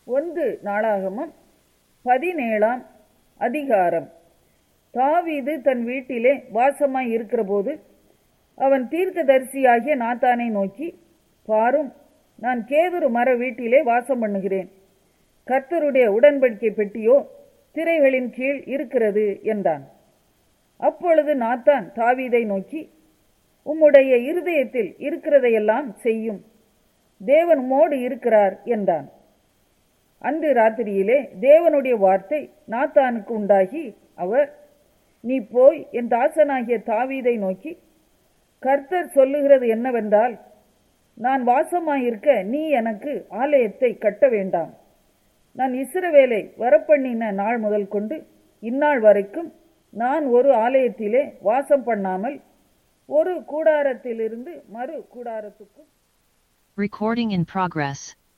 ஒன்று நாளாகமம் பதினேழாம் அதிகாரம் தாவீது தன் வீட்டிலே வாசமாய் இருக்கிறபோது அவன் தீர்க்கதரிசியாகிய நாத்தானை நோக்கி பாரும் நான் கேதுரு மர வீட்டிலே வாசம் பண்ணுகிறேன் கர்த்தருடைய உடன்படிக்கை பெட்டியோ திரைகளின் கீழ் இருக்கிறது என்றான் அப்பொழுது நாத்தான் தாவீதை நோக்கி உம்முடைய இருதயத்தில் இருக்கிறதையெல்லாம் செய்யும் தேவன் உம்மோடு இருக்கிறார் என்றான் அன்று ராத்திரியிலே தேவனுடைய வார்த்தை நாத்தானுக்கு உண்டாகி அவர் நீ போய் என் தாசனாகிய தாவீதை நோக்கி கர்த்தர் சொல்லுகிறது என்னவென்றால் நான் வாசமாயிருக்க நீ எனக்கு ஆலயத்தை கட்ட வேண்டாம் நான் இஸ்ரவேலை வரப்பண்ணின நாள் முதல் கொண்டு இந்நாள் வரைக்கும் நான் ஒரு ஆலயத்திலே வாசம் பண்ணாமல் ஒரு கூடாரத்திலிருந்து மறு கூடாரத்துக்கும் Recording in progress.